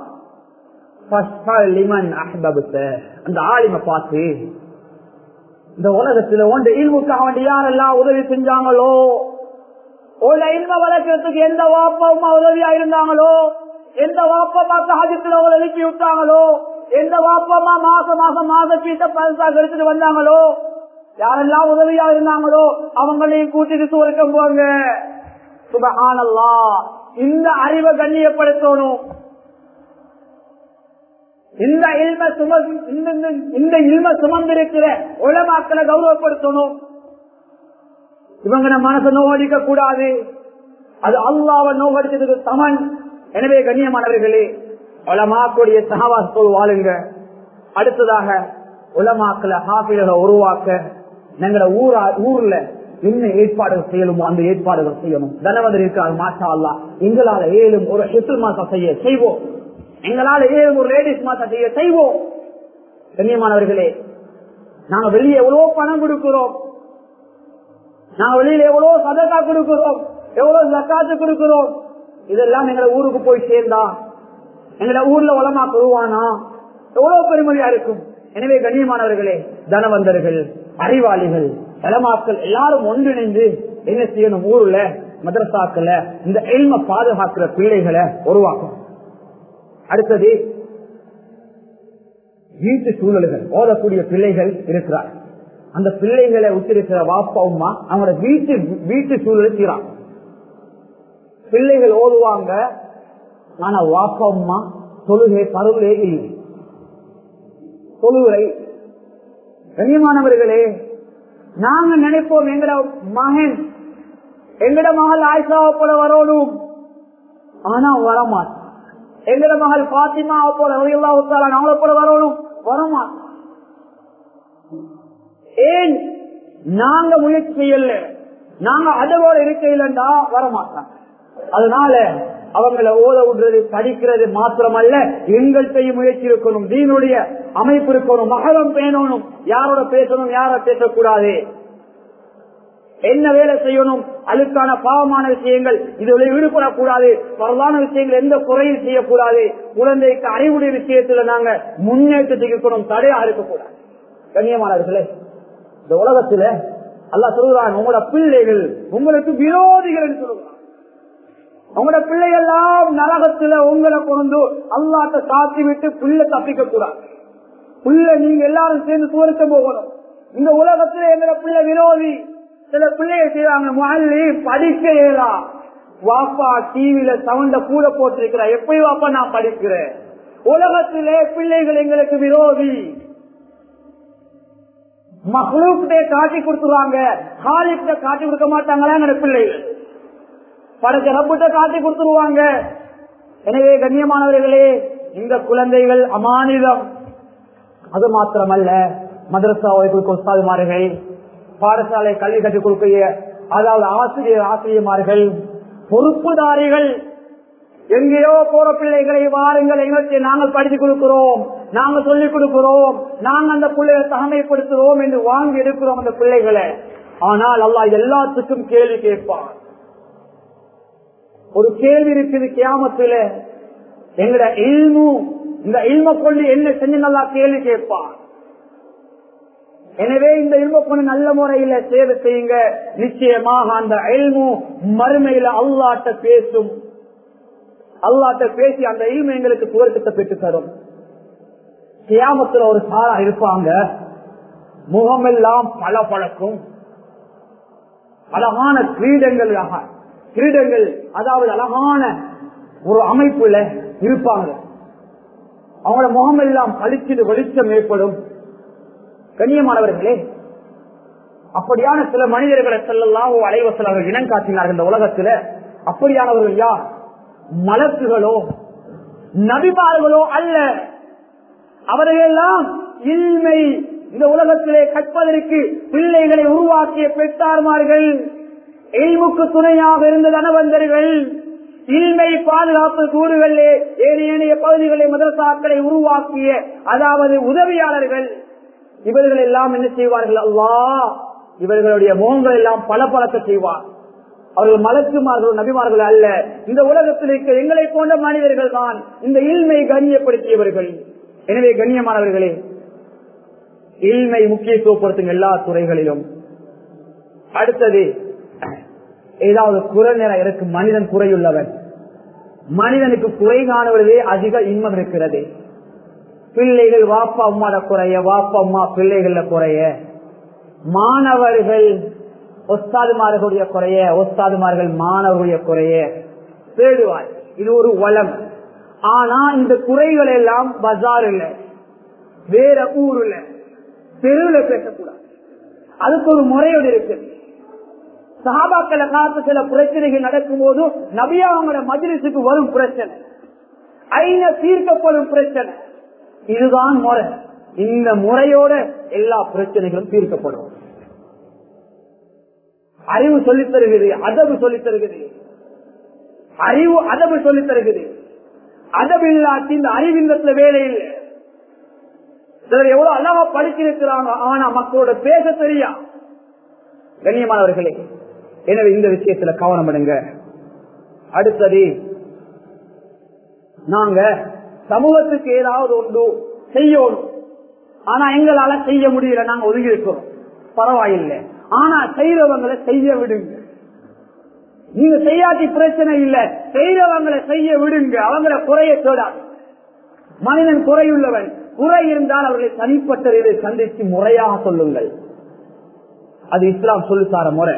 அந்த ஆலிம பார்த்து இந்த உலகத்துல ஒன்று இல்முக்காக வேண்டி யாரெல்லாம் உதவி செஞ்சாங்களோ ஒரு இல்ம வளர்க்கறதுக்கு எந்த வாப்பமா உதவியா இருந்தாங்களோ எந்த வாப்பமா சஹஜத்துல எழுப்பி விட்டாங்களோ எந்த வாப்பமா மாசம் மாசம் மாச சீட்ட பரிசா எடுத்துட்டு வந்தாங்களோ யாரெல்லாம் உதவியா இருந்தாங்களோ அவங்களையும் கூட்டிட்டு சுவர்க்கம் போங்க சுபஹானல்லா இந்த அறிவை கண்ணியப்படுத்தணும் இந்த இல்ம சும இந்த இல்ம சுமந்திருக்கிற உலமாக்களை கௌரவப்படுத்தணும் இவங்க நம்ம மனசை நோவடிக்க கூடாது அது அல்லாவை நோவடிச்சதுக்கு சமன் எனவே கண்ணியமானவர்களே உலமாக்குடைய சகவாசத்தோடு வாழுங்க அடுத்ததாக உலமாக்களை ஹாஃபிகளை உருவாக்க எங்களை ஊரா ஊர்ல என்ன ஏற்பாடுகள் செய்யணுமோ அந்த ஏற்பாடுகள் செய்யணும் தனவதர் இருக்காது மாஷா அல்லா எங்களால ஏழும் ஒரு ஹெட்டில் மாசம் செய்ய செய்வோம் எங்களால ஏழும் ஒரு லேடிஸ் மாசம் செய்ய செய்வோம் கண்ணியமானவர்களே நாங்க வெளியே எவ்வளவு பணம் கொடுக்கிறோம் நாங்க வெளியில எவ்வளவு சதக்கா கொடுக்கிறோம் எவ்வளவு ஜக்காத்து கொடுக்கிறோம் இதெல்லாம் எங்களை ஊருக்கு போய் சேர்ந்தா எங்களை ஊர்ல உலமா பெறுவானா எவ்வளவு பெருமதியா இருக்கும் எனவே கண்ணியமானவர்களே தனவந்தர்கள் அறிவாளிகள் தலமாக்கள் எல்லாரும் ஒன்றிணைந்து என்ன செய்யணும் ஊர்ல மதரசாக்கள இந்த எல்ம பாதுகாக்கிற பிள்ளைகளை உருவாக்கும் அடுத்தது வீட்டு சூழல்கள் ஓதக்கூடிய பிள்ளைகள் இருக்கிறார் அந்த பிள்ளைகளை விட்டிருக்கிற வாப்பா உமா அவங்களோட வீட்டு வீட்டு சூழல் சீரான் பிள்ளைகள் ஓதுவாங்க ஆனா வாப்பா உமா தொழுகை பருவலே இல்லை தொழுகை கண்ணியமானவர்களே நாங்க நினைப்போம் எங்கட மகன் எங்கட மகள் ஆயிஷாவை போல வரணும் ஆனா வரமாட்டான் எங்கட மகள் பாத்திமாவை போல அவங்கள போல வரணும் வரமாட்டான் ஏன் நாங்க முயற்சி செய்யல நாங்க அதோட இருக்கையிலண்டா வரமாட்டாங்க அதனால அவங்களை ஓத விடுறது படிக்கிறது மாத்திரமல்ல எங்கள்கிட்டையும் முயற்சி இருக்கணும் தீனுடைய அமைப்பு இருக்கணும் மகளம் பேணணும் யாரோட பேசணும் யார பேசக்கூடாது என்ன வேலை செய்யணும் அதுக்கான பாவமான விஷயங்கள் இதுல ஈடுபடக்கூடாது வரலான விஷயங்கள் எந்த குறையும் செய்யக்கூடாது குழந்தைக்கு அறிவுடைய விஷயத்துல நாங்க முன்னேற்றத்துக்கு இருக்கணும் தடையா இருக்கக்கூடாது கண்ணியமானவர்களே இந்த உலகத்துல அல்லா சொல்லுறாங்க உங்களோட பிள்ளைகள் உங்களுக்கு விரோதிகள் சொல்லுவாங்க உங்களோட பிள்ளையெல்லாம் நரகத்துல உங்களை கொண்டு அல்லாட்ட சாத்தி விட்டு பிள்ளை தப்பிக்க கூடாது பிள்ளை நீங்க எல்லாரும் சேர்ந்து சுவருக்க போகணும் இந்த உலகத்துல எங்களோட பிள்ளை விரோதி சில பிள்ளைய செய்வாங்க மல்லி படிக்க இயலா வாப்பா டிவில சவுண்ட கூட போட்டிருக்கிற எப்படி வாப்பா நான் படிக்கிறேன் உலகத்திலே பிள்ளைகள் எங்களுக்கு விரோதி மகளுக்கிட்டே காட்டி கொடுத்துருவாங்க ஹாலிக்கிட்ட காட்டி கொடுக்க மாட்டாங்களா எங்க பிள்ளைகள் படைச்ச ரப்பிட்ட காட்டி கொடுத்துருவாங்க எனவே கண்ணியமானவர்களே இந்த குழந்தைகள் அமானிதம் அது மாத்திரமல்ல மதரசாவை கொடுக்க உஸ்தாதுமார்கள் பாடசாலை கல்வி கற்றுக் கொடுக்கிற அதாவது ஆசிரியர் ஆசிரியமார்கள் பொறுப்புதாரிகள் எங்கேயோ போற பிள்ளைகளை வாருங்கள் எங்களுக்கு நாங்கள் படித்துக் கொடுக்கிறோம் நாங்கள் சொல்லிக் கொடுக்கிறோம் நாங்கள் அந்த பிள்ளைகளை தகமைப்படுத்துவோம் என்று வாங்கி எடுக்கிறோம் அந்த பிள்ளைகளை ஆனால் அல்லா எல்லாத்துக்கும் கேள்வி கேட்பான் ஒரு கேள்வி இருக்குது கியாமத்துல எங்கட இல்மு இந்த இல்ம கொண்டு என்ன செஞ்சு நல்லா கேள்வி கேட்பான் எனவே இந்த இல்ம கொண்டு நல்ல முறையில சேவை செய்யுங்க நிச்சயமாக அந்த இல்மு மறுமையில அல்லாட்ட பேசும் அல்லாட்ட பேசி அந்த இல்மு எங்களுக்கு துவர்க்கத்தை பெற்று தரும் கியாமத்துல ஒரு சாரா இருப்பாங்க முகமெல்லாம் பல பழக்கும் அழகான கிரீடங்கள் கிரீடங்கள் அதாவது அழகான ஒரு அமைப்புல இருப்பாங்க அவங்களோட முகம் எல்லாம் பளிச்சு வெளிச்சம் ஏற்படும் கண்ணியமானவர்களே அப்படியான சில மனிதர்களை செல்லலாம் அலைவசல் அவர்கள் இனம் காட்டினார்கள் இந்த உலகத்துல அப்படியானவர்கள் யார் மலக்குகளோ நபிமார்களோ அல்ல அவர்களெல்லாம் இல்மை இந்த உலகத்திலே கற்பதற்கு பிள்ளைகளை உருவாக்கிய பெற்றார்மார்கள் எய்முக்கு துணையாக இருந்த தனவந்தர்கள் இல்மை பாதுகாப்பு கூறுகளிலே ஏனைய பகுதிகளை மதரசாக்களை உருவாக்கிய அதாவது உதவியாளர்கள் இவர்கள் எல்லாம் என்ன செய்வார்கள் அல்லா இவர்களுடைய முகங்கள் எல்லாம் பல பழக்க செய்வார் அவர்கள் மலக்குமார்கள் நபிமார்கள் அல்ல இந்த உலகத்தில் இருக்க எங்களை போன்ற மனிதர்கள் தான் இந்த இல்மை கண்ணியப்படுத்தியவர்கள் எனவே கண்ணியமானவர்களே இல்மை முக்கியத்துவப்படுத்தும் எல்லா துறைகளிலும் அடுத்தது ஏதாவது குறை நேரம் இருக்கு மனிதன் குறையுள்ளவன் மனிதனுக்கு குறை காணுவதே அதிக இன்பம் இருக்கிறது பிள்ளைகள் வாப்பா அம்மாட குறைய வாப்பா அம்மா பிள்ளைகள குறைய மாணவர்கள் ஒஸ்தாதுமார்களுடைய குறைய ஒஸ்தாதுமார்கள் மாணவர்களுடைய குறைய தேடுவார் இது ஒரு வளம் ஆனா இந்த குறைகள் எல்லாம் பஜார்ல வேற ஊர்ல தெருவில் பேசக்கூடாது அதுக்கு ஒரு முறையோடு இருக்குது சகாபாக்களை காத்து சில பிரச்சனைகள் நடக்கும் போது நபியா அவங்களோட மஜிலிசுக்கு வரும் பிரச்சனை ஐநா தீர்க்கப்படும் பிரச்சனை இதுதான் முறை இந்த முறையோட எல்லா பிரச்சனைகளும் தீர்க்கப்படும் அறிவு சொல்லித் தருகிறது அதவு சொல்லித் தருகிறது அறிவு அதவு சொல்லித் தருகிறது அதவு இல்லாட்டி இந்த அறிவிந்தத்துல வேலை இல்லை சிலர் எவ்வளவு அழகா படிச்சிருக்கிறாங்க ஆனா மக்களோட பேச தெரியா கண்ணியமானவர்களே எனவே இந்த விஷயத்துல கவனம் எடுங்க அடுத்தது நாங்க சமூகத்துக்கு ஏதாவது ஒன்று செய்யணும் ஆனா எங்களால செய்ய முடியல நாங்க ஒதுங்கி இருக்கிறோம் பரவாயில்லை ஆனா செய்யறவங்களை செய்ய விடுங்க நீங்க செய்யாட்டி பிரச்சனை இல்ல செய்யறவங்களை செய்ய விடுங்க அவங்கள குறைய சொல்லாது மனிதன் குறையுள்ளவன் குறை இருந்தால் அவர்களை தனிப்பட்ட இதை சந்தித்து முறையாக சொல்லுங்கள் அது இஸ்லாம் சொல்லுசார முறை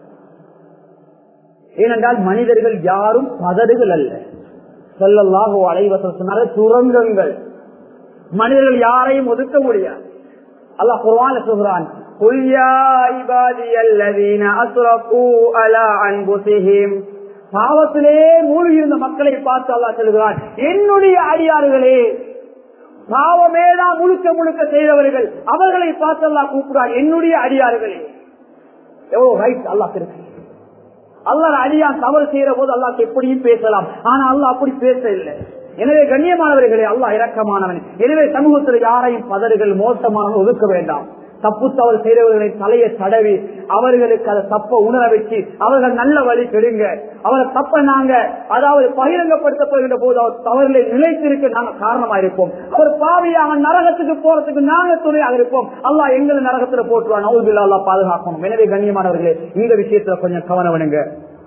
ஏனென்றால் மனிதர்கள் யாரும் பதறுகள் அல்ல சொல்லல்லாக அலைவசம் சொன்னால சுரங்கங்கள் மனிதர்கள் யாரையும் ஒதுக்க முடியாது அல்லாஹ் குர்ஆன்ல சொல்றான் "குல் யா இபாதியல்லதீன அஸ்ரஃபூ அலா அன்ஃபுஸிஹிம்" பாவத்திலே மூழ்கி இருந்த மக்களை பார்த்து அல்லாஹ் சொல்கிறான் என்னுடைய அடியார்களே பாவமே தான் முழுக்க முழுக்க செய்தவர்கள் அவர்களை பார்த்து அல்லாஹ் கூப்பிடுறான் என்னுடைய அடியார்களே எவ்வளவு ரைட் அல்லாஹ் இருக்கு அல்லாஹ் அடியான் தவறு செய்யற போது அல்லாஹ் எப்படியும் பேசலாம் ஆனா அல்லாஹ் அப்படி பேச இல்லை எனவே கண்ணியமானவர்களே அல்லாஹ் இரக்கமானவன் எனவே சமூகத்தில் யாரையும் பதறுகள் மோசமாக ஒதுக்க வேண்டாம் தப்பு தவறு செய்தவர்களை தலையை தடவி அவர்களுக்கு அதை தப்ப உணர வச்சு அவர்கள் நல்ல வழி கெடுங்க அவரை தப்ப நாங்க அதாவது பகிரங்கப்படுத்தப்படுகின்ற போது அவர் தவறுகளை நிலைத்திருக்க நாங்க காரணமா இருப்போம் அவர் பாவியா அவன் நரகத்துக்கு போறதுக்கு நாங்க துணையாக இருப்போம் அல்லாஹ் எங்களை நரகத்துல போட்டுருவான் நவுபில்லா அல்லாஹ் பாதுகாக்கணும் எனவே கண்ணியமானவர்களே இந்த விஷயத்துல கொஞ்சம் கவனம் விடுங்க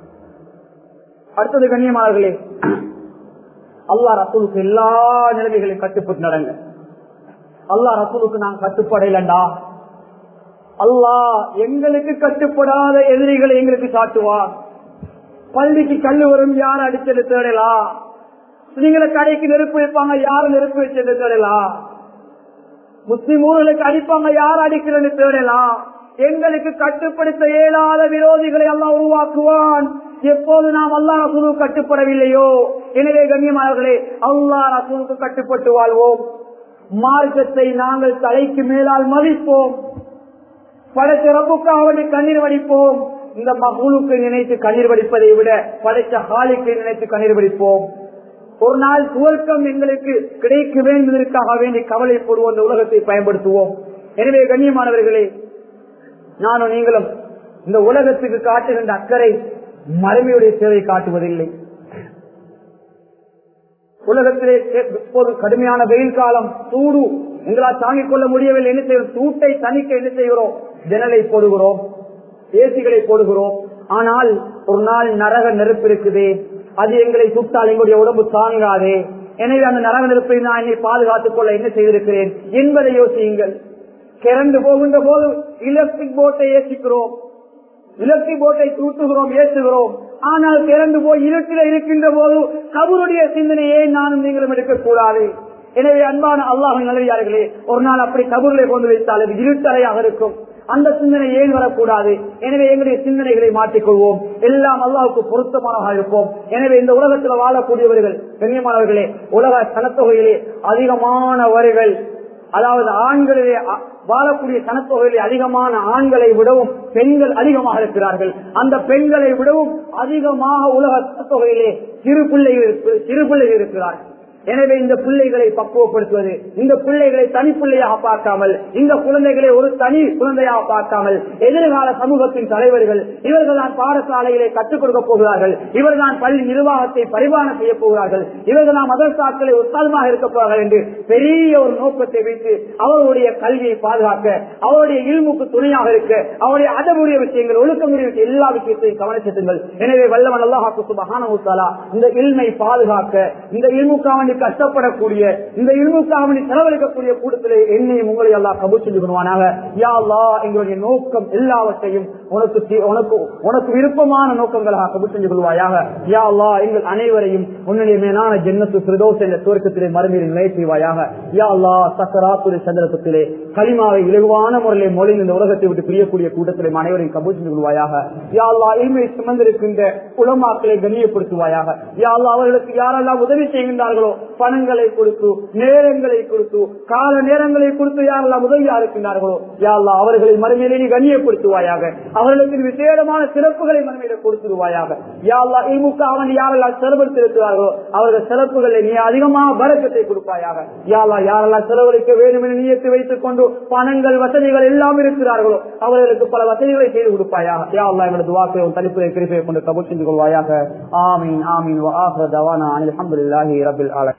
அடுத்தது கண்ணியமானவர்களே அல்லாஹ் ரசூலுக்கு எல்லா நிலைமைகளையும் கட்டுப்பட்டு நடங்க அல்லாஹ் ரசூலுக்கு நான் கட்டுப்படையிலண்டா அல்லாஹ் எங்களுக்கு கட்டுப்படாத எதிரிகளை எங்களுக்கு காட்டுவார் பள்ளிக்கு கல்லு வரும் யார் அடிச்சது தேடலாம் நீங்கள கடைக்கு நெருப்பு வைப்பாங்க யாரு நெருப்பு வச்சது தேடலாம் முஸ்லிம் ஊர்களுக்கு அடிப்பாங்க யார் அடிக்கிறது தேடலாம் எங்களுக்கு கட்டுப்படுத்த இயலாத விரோதிகளை எல்லாம் உருவாக்குவான் எப்போது நாம் அல்லா ரசூலு கட்டுப்படவில்லையோ எனவே கண்ணியமானவர்களே அல்லா ரசூலுக்கு கட்டுப்பட்டு வாழ்வோம் மார்க்கத்தை நாங்கள் தலைக்கு மேலால் மதிப்போம் படைச்ச ரப்புக்காக கண்ணீர் வடிப்போம் இந்த மகுளுக்கு நினைத்து கண்ணீர் வடிப்பதை விட படைச்ச ஹாலிக்கு நினைத்து கண்ணீர் வடிப்போம் ஒரு நாள் துவக்கம் எங்களுக்கு கிடைக்க வேண்டுவதற்காக வேண்டி கவலைப்படுவோம் இந்த உலகத்தை பயன்படுத்துவோம் எனவே கண்ணியமானவர்களே நானும் நீங்களும் இந்த உலகத்துக்கு காட்டுகின்ற அக்கறை மறுமையுடைய சேவை காட்டுவதில்லை உலகத்திலே இப்போது கடுமையான வெயில் காலம் சூடு எங்களால் தாங்கிக் கொள்ள முடியவில்லை என்ன செய்வோம் சூட்டை தணிக்க என்ன செய்கிறோம் ஜனலை போடுகிறோம் ஏசிகளை போடுகிறோம் ஆனால் ஒரு நாள் நரக நெருப்பு இருக்குது அது எங்களை சுட்டால் எங்களுடைய உடம்பு தாங்காதே எனவே அந்த நரக நெருப்பை நான் என்னை பாதுகாத்துக் கொள்ள என்ன செய்திருக்கிறேன் என்பதை யோசியுங்கள் கிறந்து போகின்ற போது எலக்ட்ரிக் போட்டை ஏசிக்கிறோம் எலக்ட்ரிக் போட்டை தூட்டுகிறோம் ஏற்றுகிறோம் ஆனால் திறந்து போய் இருட்டில் இருக்கின்ற போது கபருடைய சிந்தனையை நானும் நீங்களும் எடுக்கக்கூடாது எனவே அன்பான அல்லாஹ் நல்லவியார்களே ஒரு நாள் அப்படி கபூர்களை கொண்டு வைத்தால் அது இருட்டறையாக இருக்கும் அந்த சிந்தனை ஏன் வரக்கூடாது எனவே எங்களுடைய சிந்தனைகளை மாற்றிக்கொள்வோம் எல்லாம் அல்லாவுக்கு பொருத்தமானதாக இருப்போம் எனவே இந்த உலகத்தில் வாழக்கூடியவர்கள் கண்ணியமானவர்களே உலக சனத்தொகையிலே அதிகமானவர்கள் அதாவது ஆண்களிலே வாழக்கூடிய சனத்தொகையிலே அதிகமான ஆண்களை விடவும் பெண்கள் அதிகமாக இருக்கிறார்கள் அந்த பெண்களை விடவும் அதிகமாக உலக சனத்தொகையிலே சிறு பிள்ளைகள் சிறு பிள்ளைகள் இருக்கிறார்கள் எனவே இந்த பிள்ளைகளை பக்குவப்படுத்துவது இந்த பிள்ளைகளை தனி பிள்ளையாக பார்க்காமல் இந்த குழந்தைகளை ஒரு தனி குழந்தையாக பார்க்காமல் எதிர்கால சமூகத்தின் தலைவர்கள் இவர்கள் தான் பாடசாலையிலே கற்றுக் கொடுக்க போகிறார்கள் இவர்கள் தான் பள்ளி நிர்வாகத்தை பரிமாணம் செய்ய போகிறார்கள் இவர்கள் தான் மதரசாக்களை உத்தாதமாக இருக்க போகிறார்கள் என்று பெரிய ஒரு நோக்கத்தை வைத்து அவர்களுடைய கல்வியை பாதுகாக்க அவருடைய இல்முக்கு துணையாக இருக்க அவருடைய அதமுடைய விஷயங்கள் ஒழுக்கமுடைய விஷயம் எல்லா விஷயத்தையும் கவனிச்சிட்டுங்கள் எனவே வல்லவன் அல்லாஹாக்கு சுபகான இந்த இல்மை பாதுகாக்க இந்த இல்முக்காக கஷ்டப்படக்கூடிய இந்த இல்முக்காக செலவழிக்கக்கூடிய கூட்டத்திலே என்னையும் உங்களை எல்லாம் கபூர் செஞ்சு கொள்வானாக யா அல்லா எங்களுடைய நோக்கம் எல்லாவற்றையும் உனக்கு உனக்கு உனக்கு விருப்பமான நோக்கங்களாக கபூர் செஞ்சு கொள்வாயாக யா அல்லா எங்கள் அனைவரையும் உன்னுடைய மேலான ஜென்னத்து பிரதோஷ என்ற துவக்கத்திலே மறுமையில் நிலை செய்வாயாக யா அல்லா சக்கராத்துறை சந்திரத்திலே களிமாவை இலகுவான முறையிலே மொழி இந்த உலகத்தை விட்டு பிரியக்கூடிய கூட்டத்திலே அனைவரையும் கபூர் செஞ்சு கொள்வாயாக யா அல்லா இல்மை சுமந்திருக்கின்ற உலமாக்களை கண்ணியப்படுத்துவாயாக யா அல்லா அவர்களுக்கு யாரெல்லாம் உதவி செய்கின்றார்களோ பணங்களை கொடுத்து நேரங்களை கொடுத்து கால நேரங்களை கொடுத்து யாரெல்லாம் உதவியா இருக்கின்றார்களோ யாரெல்லாம் அவர்களை மறுமையிலே நீ கண்ணியப்படுத்துவாயாக அவர்களுக்கு விசேடமான சிறப்புகளை மறுமையில கொடுத்துருவாயாக யாரெல்லா இமுக அவன் யாரெல்லாம் செலவழித்திருக்கிறார்களோ அவர்கள் சிறப்புகளை நீ அதிகமாக பறக்கத்தை கொடுப்பாயாக யாரா யாரெல்லாம் செலவழிக்க வேண்டும் என நீயத்தை வைத்துக் கொண்டு பணங்கள் வசதிகள் எல்லாம் இருக்கிறார்களோ அவர்களுக்கு பல வசதிகளை செய்து கொடுப்பாயாக யாரெல்லாம் எங்களது வாக்கை தனிப்பதை கிருப்பை கொண்டு கபூர் செஞ்சு கொள்வாயாக ஆமீன் ஆமீன் வாஹர் தவானா அலமதுல்லாஹி ரபில் ஆலமீன்